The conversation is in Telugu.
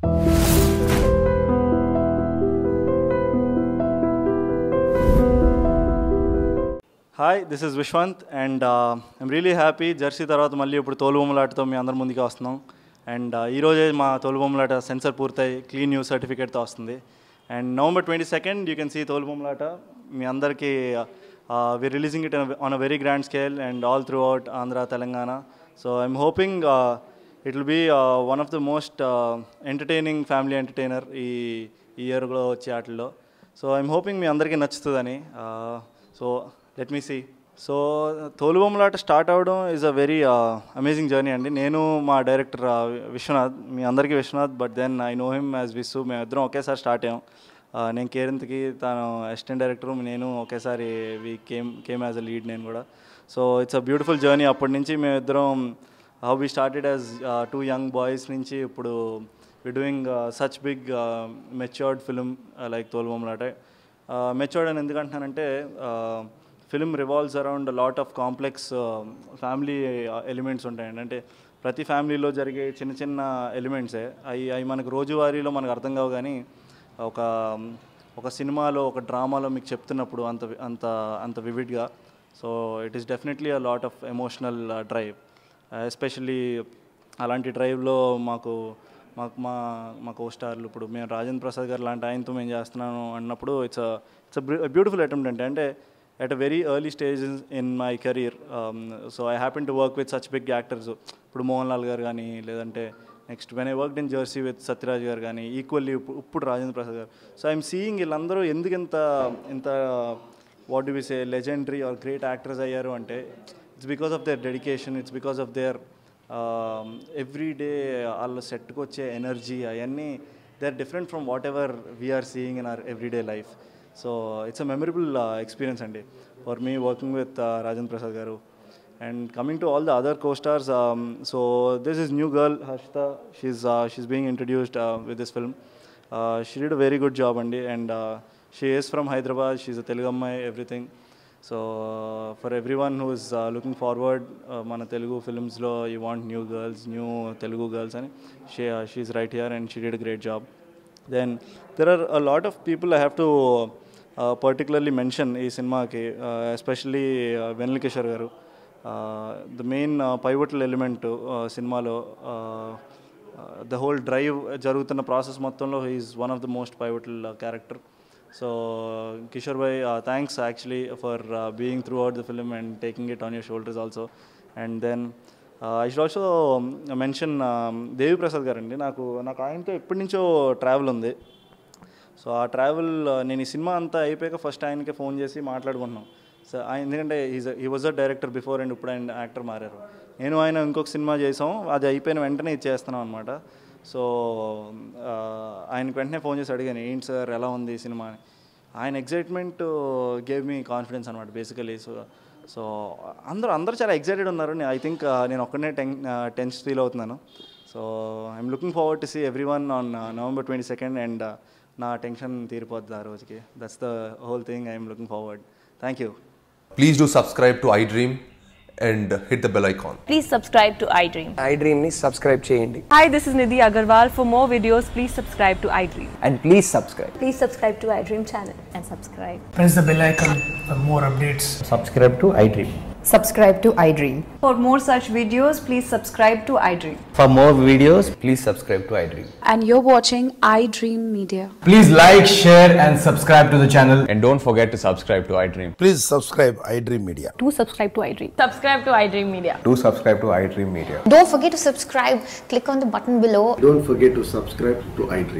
Hi this is Vishwant and I'm really happy Jersey తర్వాత మళ్ళీ ఇప్పుడు తోలుబొమ్మలాటతో మీ అందరి ముందుకే వస్తున్నాం అండ్ ఈరోజే మా తోలుబొమ్మలాట సెన్సర్ పూర్తయి క్లీన్ న్యూస్ సర్టిఫికేట్తో వస్తుంది and November twenty second you can see Tholubommalata మీ అందరికీ we releasing it on a very grand scale and all throughout Andhra Telangana so I'm hoping it will be one of the most entertaining family entertainer ఈ ఇయర్లో వచ్చే ఆటల్లో సో ఐఎమ్ హోపింగ్ మీ అందరికీ నచ్చుతుందని so let me see so Tholubommalata start అవ్వడం is a very amazing journey అండి నేను మా డైరెక్టర్ విశ్వనాథ్ మీ అందరికీ Vishwanath but then I know him as Vissu మేమిద్దరం ఒకేసారి స్టార్ట్ అయ్యాం Uh, నేను కేరింత్కి తను అసిస్టెంట్ డైరెక్టర్ నేను ఒకేసారి we came came as a lead నేను కూడా so it's a beautiful journey అప్పటి నుంచి మేమిద్దరం how we started as two young boys నుంచి ఇప్పుడు we doing such big matured film like Tholubommalata matured అని ఎందుకంటున్నానంటే film revolves around lot of complex family elements ఉంటాయండి అంటే ప్రతి ఫ్యామిలీలో జరిగే చిన్న చిన్న ఎలిమెంట్సే అవి అవి మనకు రోజువారీలో మనకు అర్థం కావు కానీ ఒక ఒక సినిమాలో ఒక డ్రామాలో మీకు చెప్తున్నప్పుడు అంత అంత అంత వివిడ్గా so it is definitely a lot of emotional drive especially అలాంటి డ్రైవ్లో మాకు మాకు మా మా కో స్టార్లు ఇప్పుడు మేము రాజేంద్ర ప్రసాద్ గారు లాంటి ఆయనతో మేము చేస్తున్నాను అన్నప్పుడు ఇట్స్ ఇట్స్ బ్యూటిఫుల్ అటెంప్ట్ అంటే అంటే at a very early stage in, in my career um, so i happened to work with such big actors ఇప్పుడు మోహన్ లాల్ గారు కానీ లేదంటే next when I work in Jersey with Sathyaraj garu కానీ ఈక్వల్లీ ఇప్పుడు రాజేంద్ర ప్రసాద్ గారు సో ఐఎమ్ సీయింగ్ వీళ్ళందరూ ఎందుకు ఇంత ఇంత what do we say legendary or great actors అయ్యారు అంటే it's because of their dedication it's because of their every day వాళ్ళ సెట్కి వచ్చే ఎనర్జీ అవన్నీ they are different from whatever we're seeing in our everyday life so it's a memorable experience అండి for me working with Rajendra Prasad garu and coming to all the other costars so this is new girl Harshitha she's she's being introduced with this film she did a very good job అండి and she is from Hyderabad she's a Telugu అమ్మాయి everything so for every one who is looking forward మన తెలుగు ఫిల్మ్స్లో you want new girls new Telugu girls అని she she's right here and she did great job then there are a lot of people I have to particularly mention ఈ సినిమాకి especially Vennela Kishore garu the main pivotal element సినిమాలో ద హోల్ డ్రైవ్ జరుగుతున్న ప్రాసెస్ మొత్తంలో is one of the most pivotal character so Kishore bhai thanks actually for being throughout the film and taking it on your shoulders also and then I should also mention Devi Prasad garu అండి నాకు నాకు ఆయనతో ఎప్పటి నుంచో ట్రావెల్ ఉంది సో ఆ ట్రావెల్ నేను ఈ సినిమా అంతా అయిపోయాక ఫస్ట్ ఆయనకే ఫోన్ చేసి మాట్లాడుకుంటున్నాం సో ఆయన ఎందుకంటే is he was a director before and ఇప్పుడు ఆయన యాక్టర్ మారారు నేను ఆయన ఇంకొక సినిమా చేసాం అది అయిపోయిన వెంటనే ఇది చేస్తున్నాం అనమాట సో ఆయనకు వెంటనే ఫోన్ చేసి అడిగాను ఏంటి సార్ ఎలా ఉంది ఈ సినిమా అని ఆయన ఎగ్జైట్మెంట్ గేవ్ మీ కాన్ఫిడెన్స్ అనమాట బేసికలీ సో సో అందరూ అందరూ చాలా ఎగ్జైటెడ్ ఉన్నారు ఐ థింక్ నేను ఒక్కనే టెన్ టెన్స్ ఫీల్ అవుతున్నాను so I'm looking forward to see every one on November twenty second and నా టెన్షన్ తీరిపోద్ది ఆ రోజుకి that's the whole thing I'm looking forward thank you Please do subscribe to iDream and hit the bell icon. Please subscribe to iDream. iDream ని సబ్స్క్రైబ్ చేయండి Hi, this is Nidhi Agarwal. For more videos, please subscribe to iDream. And please subscribe Please subscribe to iDream channel and subscribe. press the bell icon for more updates. Subscribe to iDream subscribe to iDream. For more such videos, please subscribe to iDream. For more videos please subscribe to iDream And you're watching iDream Media. Please like, share, and subscribe to the channel. And don't forget to subscribe to iDream. Please subscribe iDream Media. Do subscribe to iDream. Subscribe to iDream Media. Do subscribe to iDream Media. Don't forget to subscribe. Click on the button below Don't forget to subscribe to iDream.